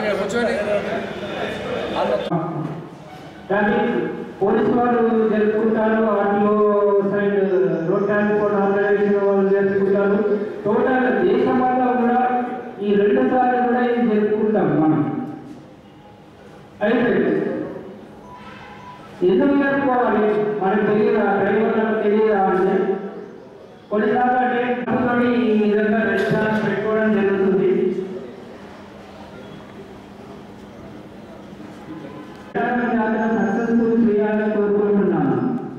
ఇక్కడ కూర్చోండి కానీ పోలీసు వాళ్ళు జరుపుకుంటారు RTO side road transport organization వాళ్ళు జరుపుకుంటారు టోటల్ దేశమంతా కూడా ఈ రెండు సార్లు కూడా ఇది జరుపుకుంటాం మనం అయితే ఎందుకు జరుపుకోవాలి మనకు తెలియదా డ్రైవర్లకు తెలియదా అంటే కొన్నిసార్లు అంటే డబ్బుతోటి ఈ విధంగా రెస్టారెంట్ పెట్టుకోవడం జరుగుతుంది సక్సెస్ఫుల్ చేయాలని కోరుకుంటున్నాను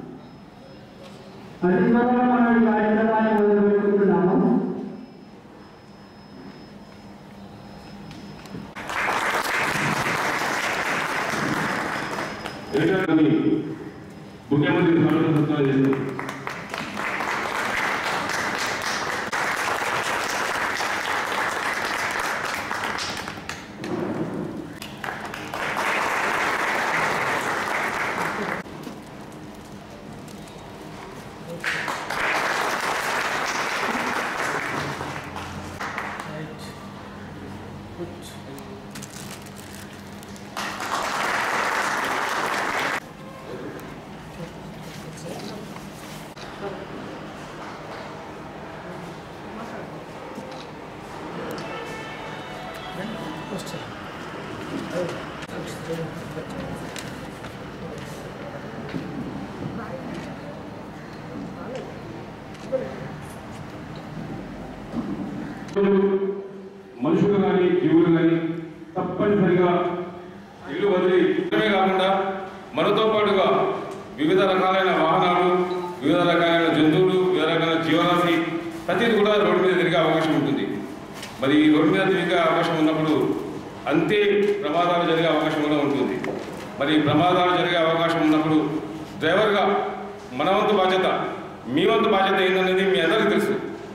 అతి త్వరలో మనం ఈ కార్యక్రమాన్ని మొదలు పెట్టుకుంటున్నాము ఎన్నికలని ముఖ్యమంత్రి స్వాగతం సత్కారం చేశారు మనుషులు కానీ జీవులు కానీ తప్పనిసరిగా ఇల్లు వదిలి ఇల్లమే కాకుండా మనతో పాటుగా వివిధ రకాలైన వాహనాలు వివిధ రకాలైన జంతువులు వివిధ రకాల జీవరాశి ప్రతిది కూడా రోడ్డు మీద తిరిగే అవకాశం ఉంటుంది మరి ఈ రోడ్డు మీద తిరిగే అవకాశం ఉన్నప్పుడు అంతే ప్రమాదాలు జరిగే అవకాశం కూడా ఉంటుంది మరి ఈ ప్రమాదాలు జరిగే అవకాశం ఉన్నప్పుడు డ్రైవర్గా మన వంతు బాధ్యత మీ వంతు బాధ్యత ఏందనేది మీ అందరికీ తెలుసు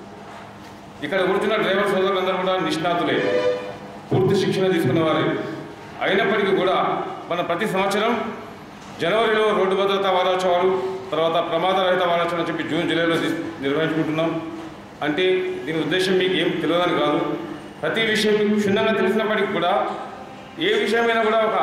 ఇక్కడ కూర్చున్న డ్రైవర్ సోదరులందరూ కూడా నిష్ణాతులే పూర్తి శిక్షణ తీసుకున్న వారే అయినప్పటికీ కూడా మన ప్రతి సంవత్సరం జనవరిలో రోడ్డు భద్రతా వారోత్సవాలు తర్వాత ప్రమాద రహిత వారోత్సవం అని చెప్పి జూన్ జూలైలో తీస్- నిర్వహించుకుంటున్నాం అంటే దీని ఉద్దేశం మీకు ఏం తెలియదని కాదు ప్రతి విషయం మీకు క్షుణ్ణంగా తెలిసినప్పటికీ కూడా ఏ విషయమైనా కూడా ఒక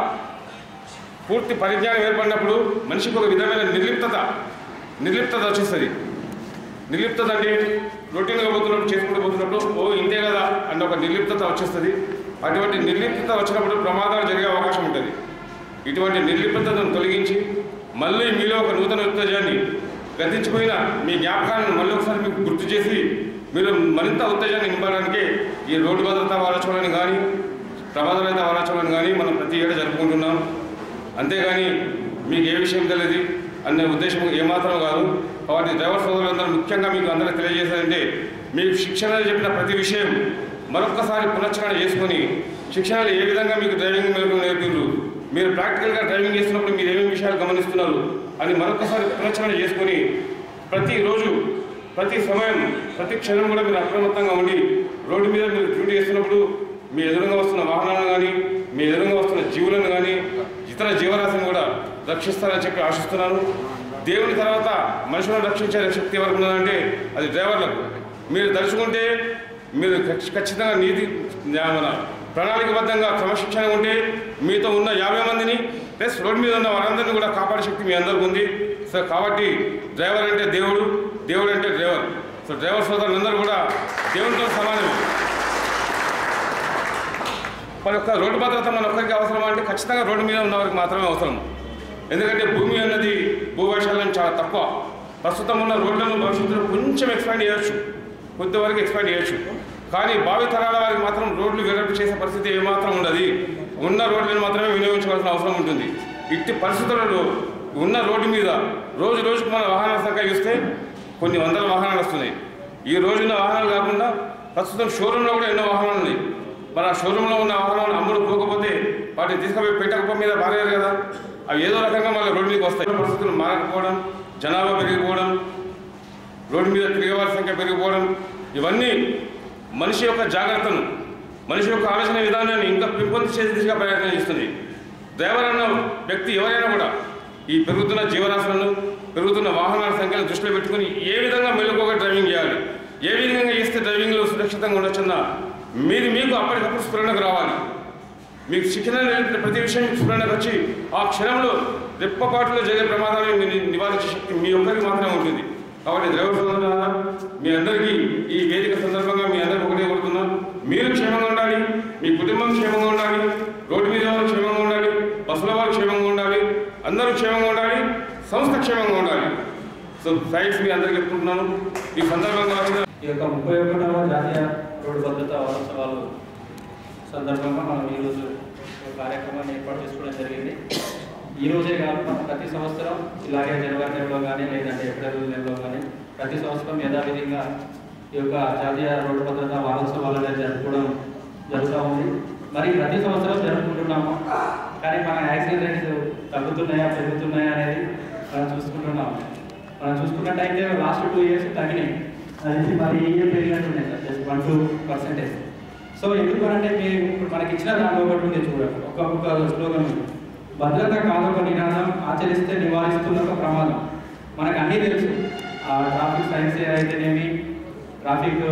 పూర్తి పరిజ్ఞానం ఏర్పడినప్పుడు మనిషికి ఒక విధమైన నిర్లిప్తత నిర్లిప్తత వచ్చేస్తుంది నిర్లిప్తత అంటే రొటీన్గా పోతున్నప్పుడు చేసుకుంటూ పోతున్నప్పుడు ఓ ఇంతే కదా అన్న ఒక నిర్లిప్తత వచ్చేస్తుంది అటువంటి నిర్లిప్తత వచ్చినప్పుడు ప్రమాదాలు జరిగే అవకాశం ఉంటుంది ఇటువంటి నిర్లిప్తతను తొలగించి మళ్ళీ మీలో ఒక నూతన ఉత్తేజాన్ని గతించిపోయిన మీ జ్ఞాపకాలను మళ్ళీ ఒకసారి మీకు గుర్తు చేసి మీరు మరింత ఉత్తేజాన్ని నింపడానికి ఈ రోడ్డు భద్రతా వారోత్సవాలను కానీ ప్రమాదరహిత వారోత్సవాలను కానీ మనం ప్రతి ఏడా జరుపుకుంటున్నాం అంతేగాని మీకు ఏ విషయం తెలియదు అనే ఉద్దేశం ఏమాత్రం కాదు కాబట్టి డ్రైవర్ సోదరులందరూ ముఖ్యంగా మీకు అందరికీ తెలియజేసేదంటే మీకు శిక్షణలో చెప్పిన ప్రతి విషయం మరొక్కసారి పునశ్చరణ చేసుకొని శిక్షణలో ఏ విధంగా మీకు డ్రైవింగ్ మెలకు నేర్పిర్రు మీరు ప్రాక్టికల్గా డ్రైవింగ్ చేస్తున్నప్పుడు మీరు ఏమేమి విషయాలు గమనిస్తున్నారు అని మరొకసారి పునశ్చరణ చేసుకొని ప్రతిరోజు ప్రతి సమయం ప్రతి క్షణం కూడా మీరు అప్రమత్తంగా ఉండి రోడ్డు మీద మీరు డ్యూటీ చేస్తున్నప్పుడు మీ ఎదురుగా వస్తున్న వాహనాలను కానీ మీ ఎదురుగా వస్తున్న జీవులను కానీ ఇతర జీవరాశిని కూడా రక్షిస్తారని చెప్పి ఆశిస్తున్నాను దేవుని తర్వాత మనుషులను రక్షించే శక్తి ఎవరికి ఉన్నదంటే అది డ్రైవర్లకు మీరు తలుచుకుంటే మీరు ఖచ్- ఖచ్చితంగా నీతి న్యా- మన ప్రణాళికబద్ధంగా క్రమశిక్షణ ఉంటే మీతో ఉన్న యాభై మందిని ప్లస్ రోడ్డు మీద ఉన్న వారందరినీ కూడా కాపాడే శక్తి మీ అందరికీ ఉంది సో కాబట్టి డ్రైవర్ అంటే దేవుడు దేవుడు అంటే డ్రైవర్ సో డ్రైవర్ సోదరులందరూ కూడా దేవునితో సమానమే మన యొక్క రోడ్డు భద్రత మన ఒక్కరికి అవసరం అంటే ఖచ్చితంగా రోడ్డు మీద ఉన్న వారికి మాత్రమే అవసరం ఎందుకంటే భూమి అన్నది భూవైశాల్యం చాలా తక్కువ ప్రస్తుతం ఉన్న రోడ్లను భవిష్యత్తులో కొంచెం ఎక్స్పాండ్ చేయొచ్చు కొద్దివరకు ఎక్స్పాండ్ చేయొచ్చు కానీ భావి తరాల వారికి మాత్రం రోడ్లు వెడల్పు చేసే పరిస్థితి ఏమాత్రం ఉండదు ఉన్న రోడ్లను మాత్రమే వినియోగించవలసిన అవసరం ఉంటుంది ఇట్టి పరిస్థితులలో ఉన్న రోడ్డు మీద రోజు రోజుకు మన వాహనాల సంఖ్య చూస్తే కొన్ని వందల వాహనాలు వస్తున్నాయి ఈ రోజున్న వాహనాలు కాకుండా ప్రస్తుతం షోరూంలో కూడా ఎన్నో వాహనాలు ఉన్నాయి మరి ఆ షోరూంలో ఉన్న వాహనాలు అమ్ముడు పోకపోతే వాటిని తీసుకుపోయి పెట్టకపో మీద బాగాలేదు కదా అవి ఏదో రకంగా మళ్ళీ రోడ్డు మీదకి వస్తాయి పరిస్థితులు మారకపోవడం జనాభా పెరిగిపోవడం రోడ్డు మీద తిరిగే వారి సంఖ్య పెరిగిపోవడం ఇవన్నీ మనిషి యొక్క జాగ్రత్తను మనిషి యొక్క ఆలోచన విధానాన్ని ఇంకా పెంపొందించే దిశగా ప్రయత్నం చేస్తుంది డ్రైవర్ అన్న వ్యక్తి ఎవరైనా కూడా ఈ పెరుగుతున్న జీవరాశులను పెరుగుతున్న వాహనాల సంఖ్యను దృష్టిలో పెట్టుకుని ఏ విధంగా మెలుగుగా డ్రైవింగ్ చేయాలి ఏ విధంగా చేస్తే డ్రైవింగ్లో సురక్షితంగా ఉండొచ్చన్న మీది మీకు అప్పటికప్పుడు స్ఫురణకు రావాలి మీకు శిక్షణ నేర్పిన ప్రతి విషయం స్ఫురణకు వచ్చి ఆ క్షణంలో రెప్పపాటులో జరిగే ప్రమాదాన్ని ని- నివారించే శక్తి మీ ఒక్కరికి మాత్రమే ఉంటుంది కాబట్టి డ్రైవర్ సోదరులారా మీ అందరికీ ఈ వేదిక సందర్భంగా మీ అందరికీ ఒకటే కోరుతున్నా మీరు క్షేమంగా ఉండాలి మీ కుటుంబం క్షేమంగా ఉండాలి రోడ్డు మీద వాళ్ళు క్షేమంగా ఉండాలి బస్సుల వాళ్ళు క్షేమంగా ఉండాలి అందరూ క్షేమంగా ఉండాలి సంస్థ క్షేమంగా ఉండాలి సో థ్యాంక్స్ మీ అందరికీ చెప్పుకుంటున్నాను ఈ సందర్భంగా వచ్చిన ఈ యొక్క ముప్పై ఒకటవ జాతీయ రోడ్డు భద్రతా వారోత్సవాలు సందర్భంగా మనం ఈరోజు ఒక కార్యక్రమాన్ని ఏర్పాటు చేసుకోవడం జరిగింది ఈ రోజే కాదు మనం ప్రతి సంవత్సరం ఇలాగే జనవరి నెలలో కానీ లేదంటే ఏప్రిల్ నెలలో కానీ ప్రతి సంవత్సరం యథావిధిగా ఈ యొక్క జాతీయ రోడ్డు భద్రతా వారోత్సవాలు అనేది జరుపుకోవడం జరుగుతూ ఉంది మరి ప్రతి సంవత్సరం జరుపుకుంటున్నాము కానీ మన యాక్సిడెంట్ రేట్స్ తగ్గుతున్నాయా పెరుగుతున్నాయా అనేది మనం చూసుకుంటున్నాము మనం చూసుకున్నట్టయితే లాస్ట్ టూ ఇయర్స్ తగ్గినాయి అది మరి ఏ ఇయర్ పెరిగినట్టున్నాయి sir just one two percentage so ఎందుకు అంటే మేము ఇప్పుడు మనకి ఇచ్చిన దాంట్లో ఒకటి ఉంది చూడండి ఒక ఒక స్లోగన్ ఉంది. భద్రత కాదొక నినాదం ఆచరిస్తే నివారిస్తున్న ఒక ప్రమాదం మనకు అన్నీ తెలుసు ఆ ట్రాఫిక్ సైన్స్ అయితేనేమి ట్రాఫిక్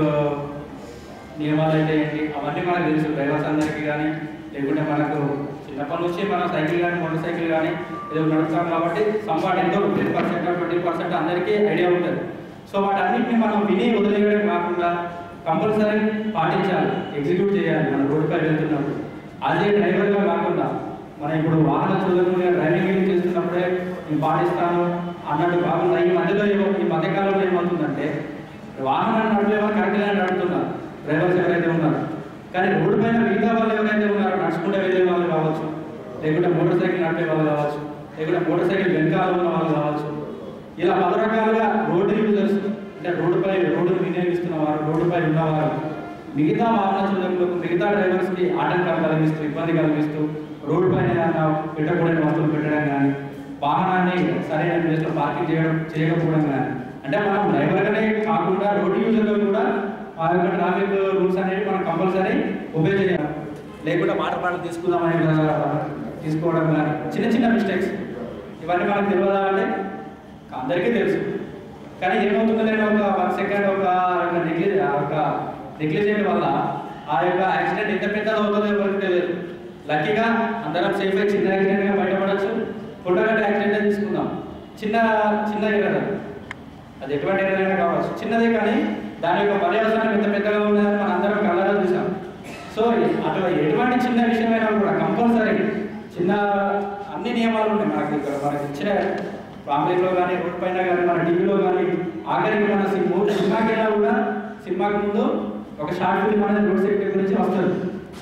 నియమాలు అయితే ఏంటి అవన్నీ మనకు తెలుసు డ్రైవర్స్ అందరికీ కానీ లేకుంటే మనకు చిన్నప్పటి నుంచి మనం సైకిల్ కానీ మోటార్ సైకిల్ కానీ ఏదో నడుపుతాం కాబట్టి సంపాట్ ఎంతో టెన్ పర్సెంట్ ట్వంటీ పర్సెంట్ అందరికీ ఐడియా ఉంటుంది సో వాటన్నిటిని మనం విని వదిలేయడం కాకుండా కంపల్సరీ పాటించాలి ఎగ్జిక్యూట్ చేయాలి మన రోడ్డుపై వెళ్తున్నప్పుడు అదే డ్రైవర్గా కాకుండా మనం ఇప్పుడు వాహన చదువుకునే డ్రైవింగ్ చేస్తున్నప్పుడే నేను పాటిస్తాను అన్నట్టు కాకుండా ఈ మధ్యలో ఏమో- ఈ మధ్యకాలంలో ఏమవుతుందంటే వాహనాన్ని నడిపేవారు కరెక్ట్గా నడుపుతున్నారు డ్రైవర్స్ ఎవరైతే ఉన్నారు కానీ రోడ్డు పైన మిగతా వాళ్ళు ఎవరైతే ఉన్నారో నడుచుకుంటే వెళ్ళే వాళ్ళు కావచ్చు లేకుంటే మోటార్ సైకిల్ నడిపే వాళ్ళు కావచ్చు లేకుంటే మోటార్ సైకిల్ వెనకాల ఉన్న వాళ్ళు కావచ్చు ఇలా పలు రకాలుగా రోడ్డు యూజర్స్ అంటే రోడ్డుపై రోడ్డును వినియోగిస్తున్న వారు రోడ్డుపై ఉన్నవారు మిగతా వాహన చోదకులకు మిగతా డ్రైవర్స్కి ఆటంకాలు కలిగిస్తూ ఇబ్బంది కలిగిస్తూ రోడ్డు పైన ఏదైనా పెట్టకూడని వస్తువులు పెట్టడం కానీ వాహనాన్ని సరైన ప్లేస్లో పార్కింగ్ చేయడం చేయకపోవడం కానీ అంటే మనం డ్రైవర్గానే కాకుండా రోడ్డు యూజర్గా కూడా ఆ యొక్క ట్రాఫిక్ రూల్స్ అనేవి మనం కంపల్సరీ ఒబే చేయాలి లేకుండా వాటర్ బాటిల్ తీసుకుందామని ఇలా తీసుకోవడం కానీ చిన్న చిన్న మిస్టేక్స్ ఇవన్నీ మనకు తెలియదా అంటే అందరికీ తెలుసు కానీ ఏమవుతుందో నేను ఒక వన్ సెకండ్ ఒక నెగ్లి ఒక నెగ్లిజెంట్ వల్ల ఆ యొక్క యాక్సిడెంట్ ఎంత పెద్దది అవుతుందో ఎవరికి తెలియదు లక్కీగా అందరం సేఫ్ అయి చిన్న యాక్సిడెంట్గా బయటపడచ్చు ఫోటోగట్ట యాక్సిడెంట్ తీసుకుందాం చిన్న చిన్న ఎర్రర్ అది ఎటువంటి ఎర్రర్ అయినా కావచ్చు చిన్నదే కానీ దాని యొక్క పర్యవసానం ఎంత పెద్దగా ఉన్నదని మనం అందరం కళ్ళలో చూసాం సో అటు ఎటువంటి చిన్న విషయమైనా కూడా కంపల్సరీ చిన్న అన్ని నియమాలు ఉన్నాయి మనకి ఇక్కడ మనకి ఇచ్చిన పాంప్లెట్లో కానీ రోడ్ పైన కానీ మన టీవీలో కానీ ఆఖరికి మన సినిమా సినిమాకి వెళ్ళినా కూడా సినిమాకి ముందు ఒక షార్ట్ ఫిల్మ్ అనేది రోడ్ సేఫ్టీ గురించి వస్తుంది సో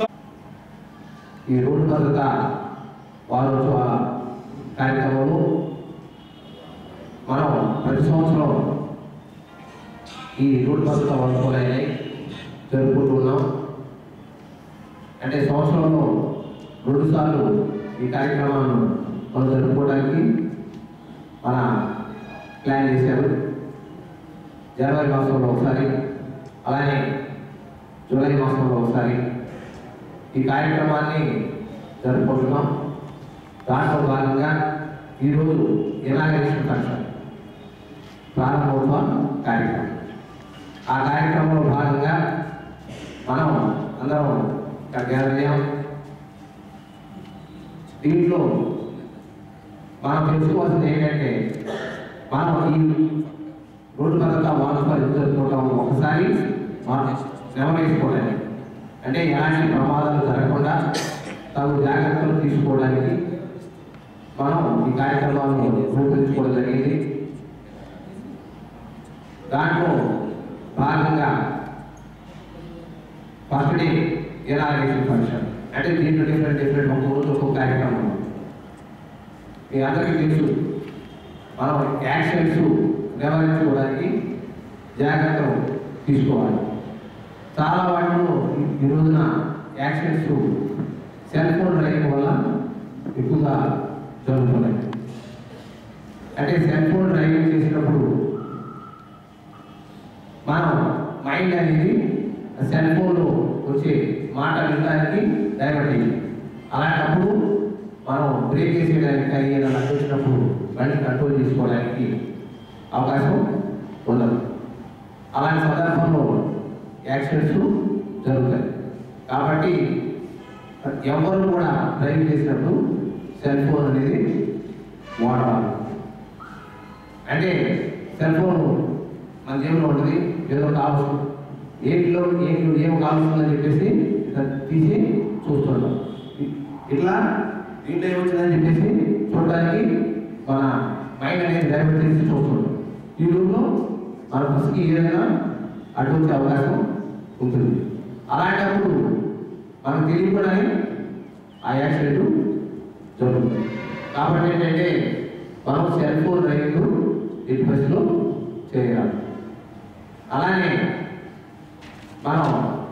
ఈ రోడ్డు భద్రత వారోత్సవ కార్యక్రమము మనం ప్రతి సంవత్సరం ఈ రోడ్డు భద్రత వారోత్సవాలు జరుపుకుంటున్నాం అంటే సంవత్సరంలో రెండు సార్లు ఈ కార్యక్రమాలను మనం జరుపుకోవడానికి మన ప్లాన్ చేశారు జనవరి మాసంలో ఒకసారి అలానే జూలై మాసంలో ఒకసారి ఈ కార్యక్రమాన్ని జరుపుకుంటున్నాం దాంట్లో భాగంగా ఈరోజు ఇనాగరేషన్ ఫంక్షన్ ప్రారంభోత్సవ కార్యక్రమం ఆ కార్యక్రమంలో భాగంగా మనం అందరం ఇక్కడ గ్యాదర్ అయ్యాం దీంట్లో మనం తెలుసుకోవాల్సింది ఏంటంటే మనం ఈ రోడ్డు భద్రత వారోత్సవాలు ఎందుకు జరుపుకుంటాం ఒకసారి మనం నెమవేసుకోవడానికి అంటే ఎలాంటి ప్రమాదాలు జరగకుండా తగు జాగ్రత్తలు తీసుకోవడానికి మనం ఈ కార్యక్రమాలను రూపొందించుకోవడం జరిగింది దాంట్లో భాగంగా ఫస్ట్ డే ఇనాగరేషన్ ఫంక్షన్ అంటే దీంట్లో డిఫరెంట్ డిఫరెంట్ ఒక రోజు ఒక్కొక్క కార్యక్రమం మీ అందరికీ తెలుసు మనం యాక్షన్స్ నివారించుకోవడానికి జాగ్రత్తలు తీసుకోవాలి చాలా వాటిలో ఈ- ఈ రోజున యాక్సిడెంట్స్ సెల్ ఫోన్ డ్రైవింగ్ వల్ల ఎక్కువగా జరుగుతున్నాయి అంటే సెల్ ఫోన్ డ్రైవింగ్ చేసినప్పుడు మనం మైండ్ అనేది సెల్ ఫోన్లో వచ్చే మాట వినడానికి డైవర్ట్ అయ్యింది అలాంటప్పుడు మనం బ్రేక్ వేసేయడానికి కానీ ఏదైనా వచ్చినప్పుడు బండి కంట్రోల్ చేసుకోవడానికి అవకాశం ఉండదు అలాంటి సందర్భంలో యాక్సిడెంట్స్ జరుగుతాయి కాబట్టి ఎవరు కూడా డ్రైవ్ చేసినప్పుడు సెల్ ఫోన్ అనేది వాడాలి అంటే సెల్ ఫోన్ మన జేబులో ఉంటుంది ఏదో కావచ్చు ఏంటిలో ఏంటి ఏం కావాల్సిందని చెప్పేసి ఇట్లా తీసి చూస్తుంటాం ఇ- ఇట్లా దీంట్లో ఏమొచ్చిందని చెప్పేసి చూడడానికి మన మైండ్ అనేది డైవర్ట్ చేసి చూస్తుంటాం ఈ రూమ్లో మన బస్కి ఏదైనా అడ్డు వచ్చే అవకాశం ఉంటుంది అలాంటప్పుడు మనకు తెలియకుండానే ఆ యాక్సిడెంట్ జరుగుతుంది కాబట్టి ఏంటంటే మనం సెల్ ఫోన్ డ్రైవింగ్ ఎట్టి పరిస్థితిలో చేయాలి అలానే మనం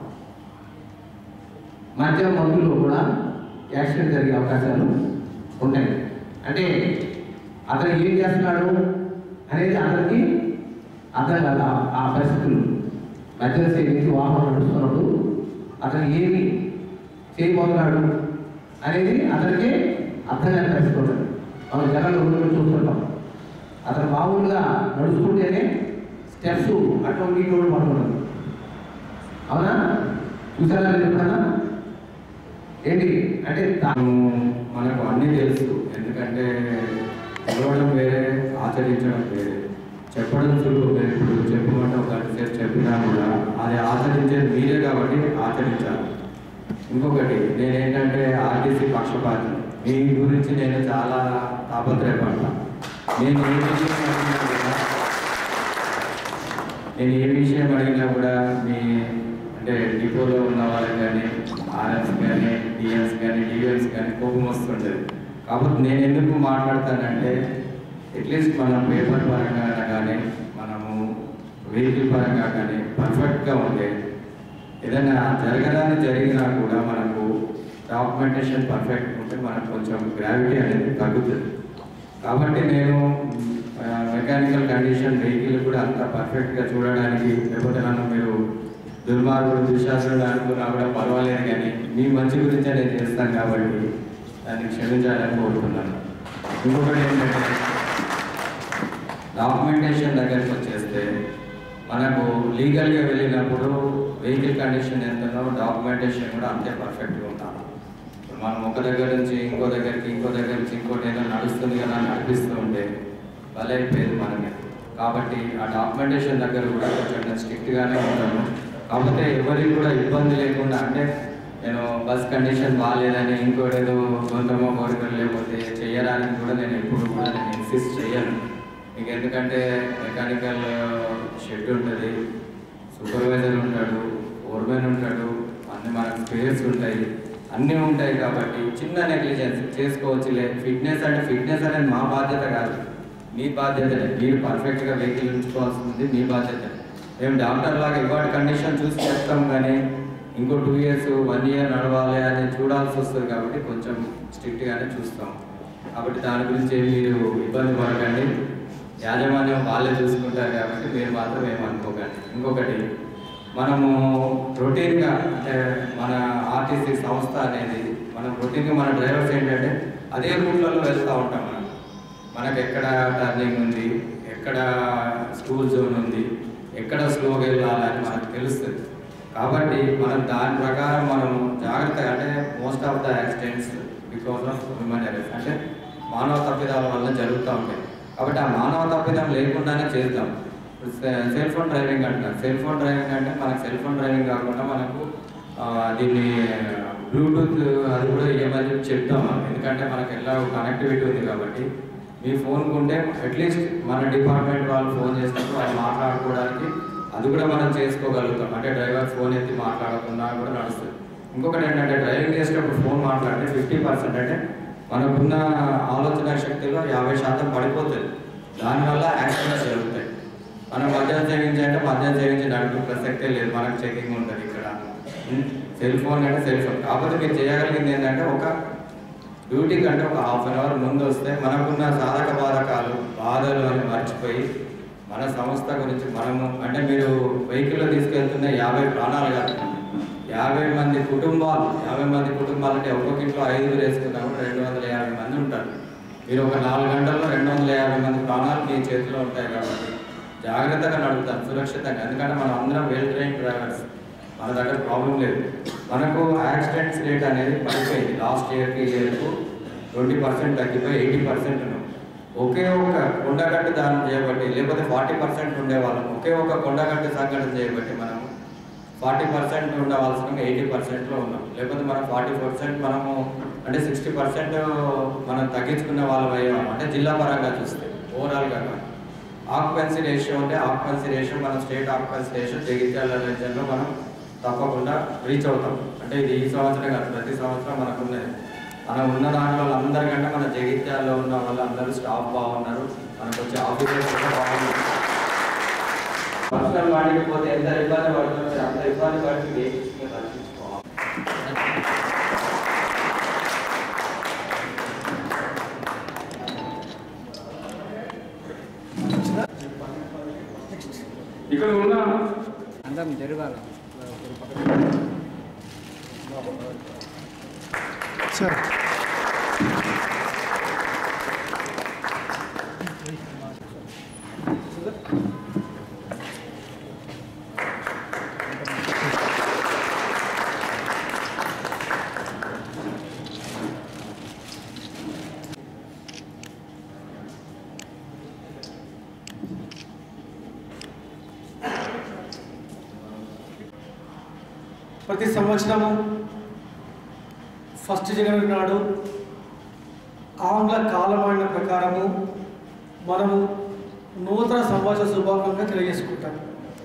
మధ్య మందులో కూడా యాక్సిడెంట్ జరిగే అవకాశాలు ఉంటాయి అంటే అతను ఏం చేస్తున్నాడు అనేది అతనికి అర్థం కాదు ఆ- ఆ పరిస్థితులు మధ్యలో సేవించి వాహనం నడుస్తున్నప్పుడు అతను ఏమి చేయబోతున్నాడు అనేది అతనికి అర్థం కాని పరిస్థితి ఉంటుంది మనం జనాలు రోజు చూస్తుంటాం అతను మామూలుగా నడుచుకుంటేనే స్టెప్స్ అటు ఇటు పడుతున్నాడు అవునా చూసారా మీరు ఎప్పుడన్నా ఏంటి అంటే దా- మనకు అన్నీ తెలుసు ఎందుకంటే చదవడం వేరే ఆచరించడం వేరే చెప్పడం సులువు మీరు ఇప్పుడు చెప్పమంటే ఒక గంట సేపు చెప్పినా కూడా అది ఆచరించేది మీరే కాబట్టి ఆచరించాలి ఇంకొకటి నేనేంటంటే ఆర్టీసీ పక్షపాతి మీ గురించి నేను చాలా తాపత్రయపడతా నేను ఏ విషయం అడిగినా కూడా నేను ఏ విషయం అడిగినా కూడా మీ అంటే డిపోలో ఉన్న వాళ్ళకి కానీ ఆర్ఎస్ కానీ డిఎస్ కానీ డిఎస్ కానీ కోపం వస్తుంటుంది కాబట్టి నేను ఎందుకు మాట్లాడతానంటే అట్లీస్ట్ మనం పేపర్ పరంగా కానీ మనము వెహికల్ పరంగా కానీ పర్ఫెక్ట్గా ఉండే ఏదైనా జరగడానికి జరిగినా కూడా మనకు డాక్యుమెంటేషన్ పర్ఫెక్ట్ ఉంటే మనకు కొంచెం గ్రావిటీ అనేది తగ్గుతుంది కాబట్టి నేను మెకానికల్ కండిషన్ వెహికల్ కూడా అంత పర్ఫెక్ట్గా చూడడానికి లేకపోతే నన్ను మీరు దుర్మార్గుడు దుశాసుడు అనుకున్నా కూడా పర్వాలేదు కానీ మీ మంచి గురించే నేను చేస్తాను కాబట్టి దాన్ని క్షమించాలని కోరుతున్నాను ఇంకొకటి ఏంటంటే డాక్యుమెంటేషన్ దగ్గరికి వచ్చేస్తే మనకు లీగల్గా వెళ్ళినప్పుడు వెహికల్ కండిషన్ ఎంతనో డాక్యుమెంటేషన్ కూడా అంతే పర్ఫెక్ట్గా ఉంటాం ఇప్పుడు మనం ఒక దగ్గర నుంచి ఇంకో దగ్గరికి ఇంకో దగ్గర నుంచి ఇంకోటి ఏదో నడుస్తుంది కదా అని నడిపిస్తూ ఉంటే బలైపోయేది మనకి కాబట్టి ఆ డాక్యుమెంటేషన్ దగ్గర కూడా కొంచెం నేను స్ట్రిక్ట్గానే ఉంటాను కాకపోతే ఎవరికి కూడా ఇబ్బంది లేకుండా అంటే నేను బస్ కండిషన్ బాగాలేదని ఇంకోటి ఏదో సొంతమో కోరికలు లేకపోతే చేయడానికి కూడా నేను ఎప్పుడు కూడా నేను ఇన్సిస్ట్ చేయను మీకు ఎందుకంటే మెకానికల్ షెడ్ ఉంటుంది సూపర్వైజర్ ఉంటాడు ఫోర్మెన్ ఉంటాడు అన్ని మనకు స్పేర్స్ ఉంటాయి అన్నీ ఉంటాయి కాబట్టి చిన్న నెగ్లిజెన్స్ చేసుకోవచ్చులే ఫిట్నెస్ అంటే ఫిట్నెస్ అనేది మా బాధ్యత కాదు మీ బాధ్యతనే మీరు పర్ఫెక్ట్గా వెహికల్ ఉంచుకోవాల్సింది మీ బాధ్యత మేము డాక్టర్ లాగా ఇవాటి కండిషన్ చూసి చెప్తాం కానీ ఇంకో టూ ఇయర్స్ వన్ ఇయర్ నడవాలి అని చూడాల్సి వస్తుంది కాబట్టి కొంచెం స్ట్రిక్ట్గానే చూస్తాం కాబట్టి దాని గురించి ఏం మీరు ఇబ్బంది పడకండి యాజమాన్యం వాళ్ళే చూసుకుంటారు కాబట్టి మీరు మాత్రం ఏమనుకోకండి ఇంకొకటి మనము రొటీన్గా అంటే మన ఆర్టీసీ సంస్థ అనేది మనం రొటీన్గా మన డ్రైవర్స్ ఏంటంటే అదే రూట్లలో వెళ్తూ ఉంటాం మనం మనకు ఎక్కడ టర్నింగ్ ఉంది ఎక్కడ స్కూల్ జోన్ ఉంది ఎక్కడ స్లోగా వెళ్ళాలని మనకు తెలుస్తుంది కాబట్టి మనం దాని ప్రకారం మనం జాగ్రత్త అంటే most of the accidents because of human errors అంటే మానవ తప్పిదాల వల్ల జరుగుతూ ఉంటాయి కాబట్టి ఆ మానవ తప్పిదం లేకుండానే చేద్దాం సెల్ ఫోన్ డ్రైవింగ్ అంటున్నారు సెల్ ఫోన్ డ్రైవింగ్ అంటే మనకు సెల్ ఫోన్ డ్రైవింగ్ కాకుండా మనకు ఆ, దీన్ని బ్లూటూత్ అది కూడా ఇవ్వమని చెప్పి చెప్తాం మనం. ఎందుకంటే మనకు ఎలా కనెక్టివిటీ ఉంది కాబట్టి మీ ఫోన్ ఉంటే అట్లీస్ట్ మన డిపార్ట్మెంట్ వాళ్ళు ఫోన్ చేసినప్పుడు వాళ్ళు మాట్లాడుకోవడానికి అది కూడా మనం చేసుకోగలుగుతాం అంటే డ్రైవర్ ఫోన్ ఎత్తి మాట్లాడకుండా కూడా నడుస్తుంది ఇంకొకటి ఏంటంటే డ్రైవింగ్ చేసేటప్పుడు ఫోన్ మాట్లాడితే ఫిఫ్టీ పర్సెంట్ అంటే మనకున్న ఆలోచన శక్తిలో యాభై శాతం పడిపోతుంది దానివల్ల యాక్సిడెంట్స్ జరుగుతాయి మనం మద్యం సేవించి అంటే మద్యం సేవించి నడుపు ప్రసక్తే లేదు మనకు చెకింగ్ ఉంటుంది ఇక్కడ సెల్ ఫోన్ అంటే సెల్ ఫోన్ కాకపోతే మీరు చేయగలిగింది ఏంటంటే ఒక డ్యూటీ కంటే ఒక హాఫ్ అన్ అవర్ ముందు వస్తే మనకున్న సాధక బాధకాలు బాధలు అని మర్చిపోయి మన సంస్థ గురించి మనము అంటే మీరు వెహికల్లో తీసుకెళ్తున్న యాభై ప్రాణాలు కాదు యాభై మంది కుటుంబాలు యాభై మంది కుటుంబాలు అంటే ఒక్కొక్క ఇంట్లో ఐదుగురు వేసుకున్నా కూడా రెండు వందల యాభై మంది ఉంటారు మీరు ఒక నాలుగు గంటల్లో రెండు వందల యాభై మంది ప్రాణాలు మీ చేతిలో ఉంటాయి కాబట్టి జాగ్రత్తగా నడుపుతారు సురక్షితంగా ఎందుకంటే మనం అందరం వెల్ ట్రైన్ డ్రైవర్స్ మన దగ్గర ప్రాబ్లం లేదు మనకు యాక్సిడెంట్స్ రేట్ అనేది పడిపోయింది లాస్ట్ ఇయర్కి ఇయర్కు ట్వంటీ పర్సెంట్ తగ్గిపోయి ఎయిటీ పర్సెంట్ ఉన్నాం ఒకే ఒక కొండగట్టు దానం చేయబట్టి లేకపోతే ఫార్టీ పర్సెంట్ ఉండేవాళ్ళం ఒకే ఒక కొండగట్టు సంఘటన చేయబట్టి మనం ఫార్టీ పర్సెంట్ ఉండవలసిన ఎయిటీ పర్సెంట్లో ఉన్నాం లేకపోతే మనం ఫార్టీ పర్సెంట్ మనము అంటే సిక్స్టీ పర్సెంట్ మనం తగ్గించుకునే వాళ్ళం అయ్యాం అంటే జిల్లా పరంగా చూస్తే ఓవరాల్గా ఆక్యుపెన్సీ రేషియో అంటే ఆక్యుపెన్సీ రేషియో మన స్టేట్ ఆక్యుపెన్సీ రేషియో జగిత్యాల రీజన్లో మనం తప్పకుండా రీచ్ అవుతాం అంటే ఇది ఈ సంవత్సరం కాదు ప్రతి సంవత్సరం మనకు ఉన్నది మనం ఉన్న దాంట్లో అందరికంటే మన జగిత్యాల్లో ఉన్న వాళ్ళందరూ స్టాఫ్ బాగున్నారు మనకు వచ్చే ఆఫీసర్స్ కూడా బాగున్నారు పర్సనల్ వాటికి పోతే ఎంత ఇబ్బంది పడుతుంది అంత ఇబ్బంది పడి ఏ తీసుకుని రక్షించుకోవాలి ఇక్కడ ఉన్న అందరం జరగాలి ప్రతి సంవత్సరము ఫస్ట్ జనవరి నాడు ఆంగ్ల కాలమాన ప్రకారము మనము నూతన సంవత్సర శుభాకాంక్షలు తెలియజేసుకుంటాం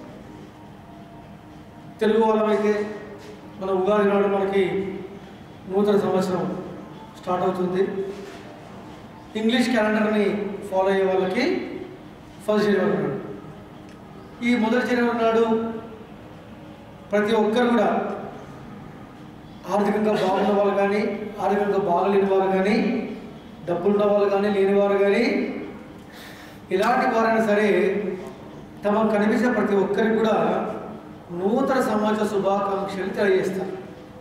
తెలుగు వాళ్ళమైతే మన ఉగాది నాడు మనకి నూతన సంవత్సరం స్టార్ట్ అవుతుంది ఇంగ్లీష్ క్యాలెండర్ని ఫాలో అయ్యే వాళ్ళకి ఫస్ట్ జనవరి నాడు ఈ మొదటి జనవరి నాడు ప్రతి ఒక్కరు కూడా ఆర్థికంగా బాగున్న వాళ్ళు కానీ ఆర్థికంగా బాగలేని వారు కానీ డబ్బులున్న వాళ్ళు కానీ లేని వారు కానీ ఇలాంటి వారైనా సరే తమకు కనిపించే ప్రతి ఒక్కరికి కూడా నూతన సమాజ శుభాకాంక్షలు తెలియజేస్తారు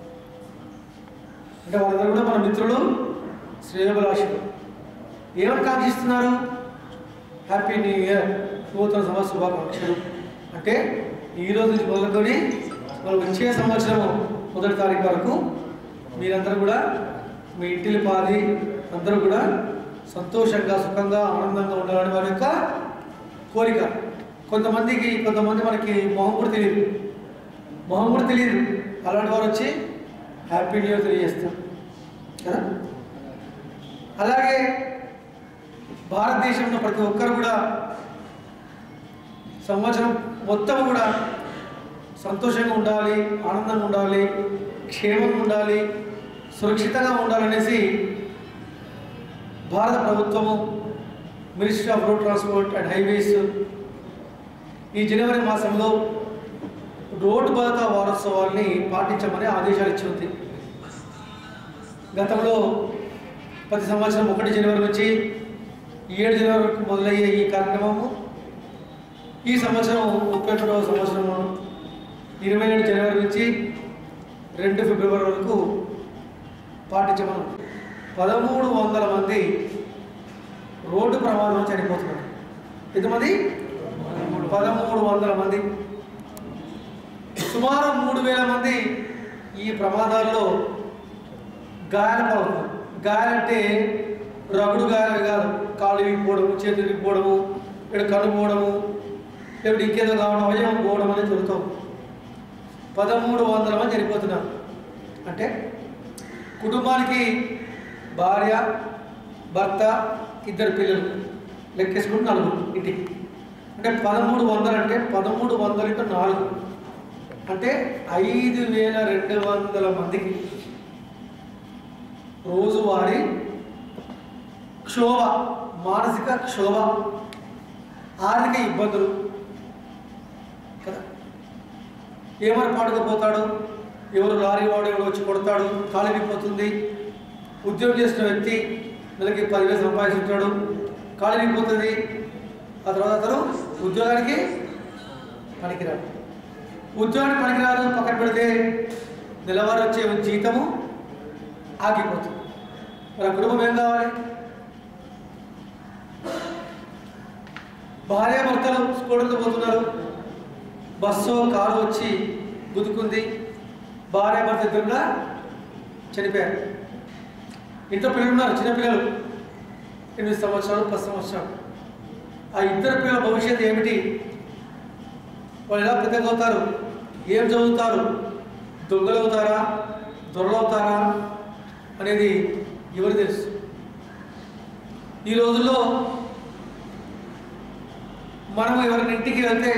అంటే వాళ్ళందరూ కూడా మన మిత్రులు శ్రేయభిలాషులు ఏమని కాంక్షిస్తున్నారు హ్యాపీ న్యూ ఇయర్ నూతన సమాజ శుభాకాంక్షలు అంటే ఈ రోజు నుంచి మొదలుకొని మనం వచ్చే సంవత్సరం మొదటి తారీఖు వరకు మీరందరూ కూడా మీ ఇంటిని పాది అందరూ కూడా సంతోషంగా సుఖంగా ఆనందంగా ఉండాలని వారి యొక్క కోరిక కొంతమందికి కొంతమంది మనకి మొహం కూడా తెలియదు మొహం కూడా తెలియదు అలాంటి వారు వచ్చి హ్యాపీ న్యూ ఇయర్ తెలియజేస్తారు కదా అలాగే భారతదేశంలో ప్రతి ఒక్కరు కూడా సంవత్సరం మొత్తం కూడా సంతోషంగా ఉండాలి ఆనందంగా ఉండాలి క్షేమంగా ఉండాలి సురక్షితంగా ఉండాలనేసి భారత ప్రభుత్వము ministry of road transport and highways ఈ జనవరి మాసంలో రోడ్డు భద్రతా వారోత్సవాల్ని పాటించమని ఆదేశాలు ఇచ్చింది గతంలో ప్రతి సంవత్సరం ఒకటి జనవరి నుంచి ఏడు జనవరి వరకు మొదలయ్యే ఈ కార్యక్రమము ఈ సంవత్సరం ముప్పై ఒకటవ సంవత్సరం ఇరవై ఏడు జనవరి నుంచి రెండు ఫిబ్రవరి వరకు పాటించమను పదమూడు వందల మంది రోడ్డు ప్రమాదంలో చనిపోతున్నారు ఎంతమంది పదమూడు వందల మంది సుమారు మూడు వేల మంది ఈ ప్రమాదాల్లో గాయాల పాల్గొన్నారు గాయాలంటే రగుడు గాయాలు కాదు కాళ్ళు విరిగిపోవడము చేతులు విరిగిపోవడము ఇక్కడ కన్ను పోవడము లేకపోతే ఇంకేదో కావడం అవయవం పోవడం అనేది జరుగుతాం పదమూడు వందల మంది చనిపోతున్నారు అంటే కుటుంబానికి భార్య భర్త ఇద్దరు పిల్లలు లెక్కేసుకుంటే నలుగురు ఇంటికి అంటే పదమూడు వందలు అంటే పదమూడు వందల ఇంటూ నాలుగు అంటే ఐదు వేల రెండు వందల మందికి రోజువారీ క్షోభ మానసిక క్షోభ ఆర్థిక ఇబ్బందులు కదా ఏమని పాడుకుపోతాడు ఎవరు లారీ వాడు ఎవరు వచ్చి కొడతాడు కాలు విరిగిపోతుంది ఉద్యోగం చేసిన వ్యక్తి నెలకి పదివేలు సంపాదించుంటాడు కాలు విరిగిపోతుంది ఆ తర్వాత అతను ఉద్యోగానికి పనికిరాడు ఉద్యోగానికి పనికిరాదు పక్కన పెడితే నెలవారు వచ్చే జీతము ఆగిపోతుంది మరి ఆ కుటుంబం ఏం కావాలి భార్య భర్తలు స్కూటర్తో పోతున్నారు బస్సు కారు వచ్చి గుద్దుకుంది భార్య భర్త ఇద్దరు కూడా చనిపోయారు ఇంట్లో పిల్లలు ఉన్నారు చిన్న పిల్లలు ఎనిమిది సంవత్సరాలు పది సంవత్సరాలు ఆ ఇద్దరు పిల్లల భవిష్యత్తు ఏమిటి వాళ్ళు ఎలా పెద్దగా అవుతారు ఏం చదువుతారు దొంగలు అవుతారా దొరలు అవుతారా అనేది ఎవరు తెలుసు ఈ రోజుల్లో మనం ఎవరైనా ఇంటికి వెళ్తే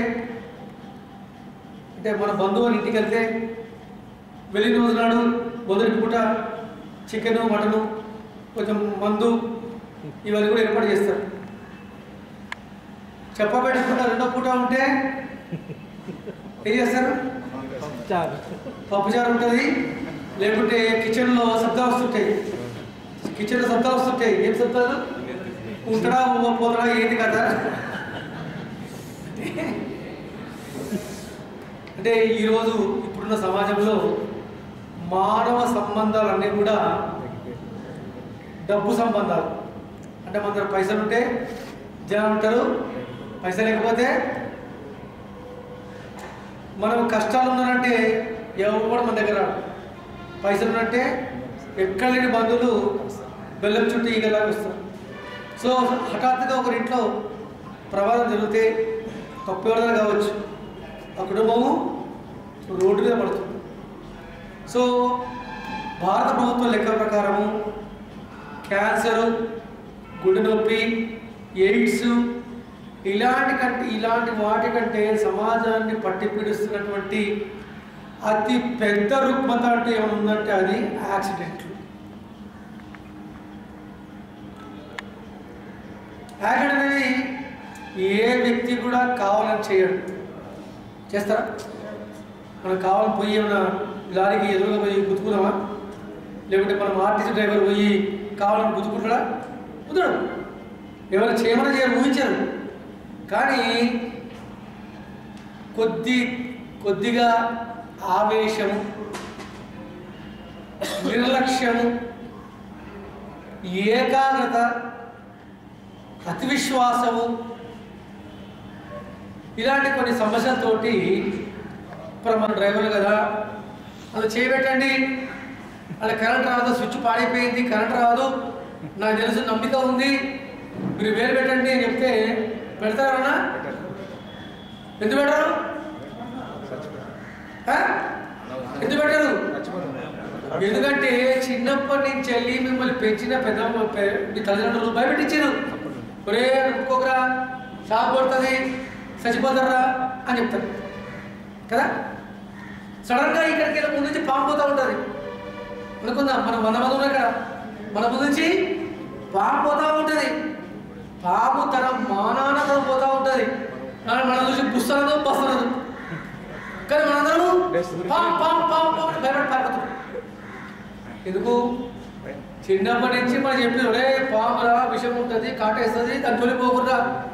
అంటే మన బంధువుని ఇంటికి వెళ్తే వెళ్ళిన రోజు నాడు మొదటి పూట చికెను మటను కొంచెం మందు ఇవన్నీ కూడా ఏర్పాటు చేస్తారు చెప్పబెట్టకుండా రెండో పూట ఉంటే ఏం చేస్తారు పప్పుచారు ఉంటుంది లేకుంటే కిచెన్లో శబ్దాలు వస్తుంటాయి కిచెన్లో శబ్దాలు వస్తుంటాయి ఏం శబ్దాలు ఉంటాడా ఓ పోతడా ఏంటి కదా అంటే ఈరోజు ఇప్పుడున్న సమాజంలో మానవ సంబంధాలన్నీ కూడా డబ్బు సంబంధాలు అంటే మన దగ్గర పైసలు ఉంటే జనం ఉంటారు పైసలు లేకపోతే మనం కష్టాలు ఉన్నారంటే ఎవరు మన దగ్గర రాడు. పైసలు ఉన్నట్టే ఎక్కడ లేని బంధువులు బెల్లం చుట్టూ ఈగలాగా వస్తారు సో హఠాత్తుగా ఒకరి ఇంట్లో ప్రమాదం జరిగితే తప్పెవరైనా కావచ్చు ఆ కుటుంబము రోడ్డు మీద పడుతుంది సో భారత ప్రభుత్వం లెక్క ప్రకారము క్యాన్సరు గుండె నొప్పి ఎయిడ్స్ ఇలాంటి కంటే ఇలాంటి వాటి కంటే సమాజాన్ని పట్టి పీడిస్తున్నటువంటి అతి పెద్ద రుగ్మత అంటే ఏమైనా ఉందంటే అది యాక్సిడెంట్లు యాక్సిడెంట్ అనేది ఏ వ్యక్తి కూడా కావాలని చేయడు చేస్తారా మనం కావాలని పోయి ఏమైనా లారీకి ఎదురుగా పోయి గుద్దుకున్నామా లేకుంటే మనం ఆర్టీసీ డ్రైవర్ పోయి కావాలని గుద్దుకుంటాడా కుదరడు ఎవరైనా చేయమని చేయరు ఊహించారు కానీ కొద్ది కొద్దిగా ఆవేశము నిర్లక్ష్యము ఏకాగ్రత అతి విశ్వాసము ఇలాంటి కొన్ని సమస్యలతోటి ఇప్పుడు మన డ్రైవర్లు కదా అది చేయబెట్టండి అలా కరెంట్ రాదు స్విచ్ పాడైపోయింది కరెంట్ రాదు నాకు తెలుసు నమ్మిక ఉంది మీరు వేలు పెట్టండి అని చెప్తే పెడతారన్నా ఎందుకు పెట్టరు ఆ? ఎందుకు పెట్టరు ఎందుకంటే చిన్నప్పటి నుంచి వెళ్ళి మిమ్మల్ని పెంచిన పెద్ద పె- మీ తల్లిదండ్రులు భయపెట్టించారు ఒరే ఒక్కొక్కరా షాప్ కొడుతుంది చచ్చిపోతారా అని చెప్తారు కదా సడన్గా ఇక్కడికి వెళ్ళి ముందు నుంచి పాము పోతూ ఉంటుంది అనుకుందాం మనం వంద మంది ఉన్నాయి కదా మన ముందు నుంచి పాము పోతూ ఉంటుంది పాము తన మానానతో పోతూ ఉంటుంది కానీ మనం చూసి పుస్తకం బస్తనదు కానీ మనందరము పాము పాము పాము పాము అని భయపడి పారిపోతాం ఎందుకు చిన్నప్పటి నుంచి మనం చెప్పి ఒరే పామురా విషం ఉంటుంది కాటేస్తుంది దాని తొలిపోకుండా